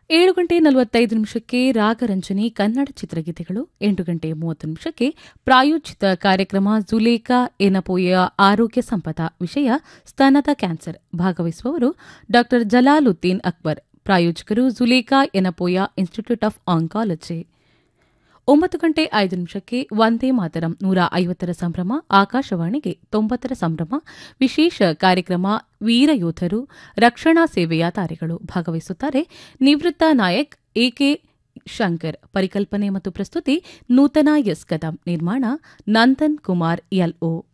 ಏಳು ಗಂಟೆ ನಲವತ್ತೈದು ನಿಮಿಷಕ್ಕೆ ರಾಗರಂಜನಿ ಕನ್ನಡ ಚಿತ್ರಗೀತೆಗಳು ಎಂಟು ಗಂಟೆ ಮೂವತ್ತು ನಿಮಿಷಕ್ಕೆ ಪ್ರಾಯೋಜಿತ ಕಾರ್ಯಕ್ರಮ ಜುಲೇಖಾ ಎನಪೋಯ ಆರೋಗ್ಯ ಸಂಪದ ವಿಷಯ ಸ್ತನದ ಕ್ಯಾನ್ಸರ್ ಭಾಗವಹಿಸುವವರು ಡಾ ಜಲಾಲುದ್ದೀನ್ ಅಕ್ಬರ್ ಪ್ರಾಯೋಜಕರು Zulekha Yenepoya institute of oncology ಒಂಬತ್ತು ಗಂಟೆ ಐದು ನಿಮಿಷಕ್ಕೆ ವಂದೇ ಮಾತರಂ ನೂರ ಐವತ್ತರ ಸಂಭ್ರಮ ಆಕಾಶವಾಣಿಗೆ ತೊಂಬತ್ತರ ಸಂಭ್ರಮ ವಿಶೇಷ ಕಾರ್ಯಕ್ರಮ ವೀರ ಯೋಧರು ರಕ್ಷಣಾ ಸೇವೆಯ ತಾರೆಗಳು ಭಾಗವಹಿಸುತ್ತಾರೆ ನಿವೃತ್ತ ನಾಯಕ್ ಎಕೆ ಶಂಕರ್ ಪರಿಕಲ್ಪನೆ ಮತ್ತು ಪ್ರಸ್ತುತಿ ನೂತನ ಎಸ್ ಕದಂ ನಿರ್ಮಾಣ ನಂದನ್ ಕುಮಾರ್ ಎಲ್ಒ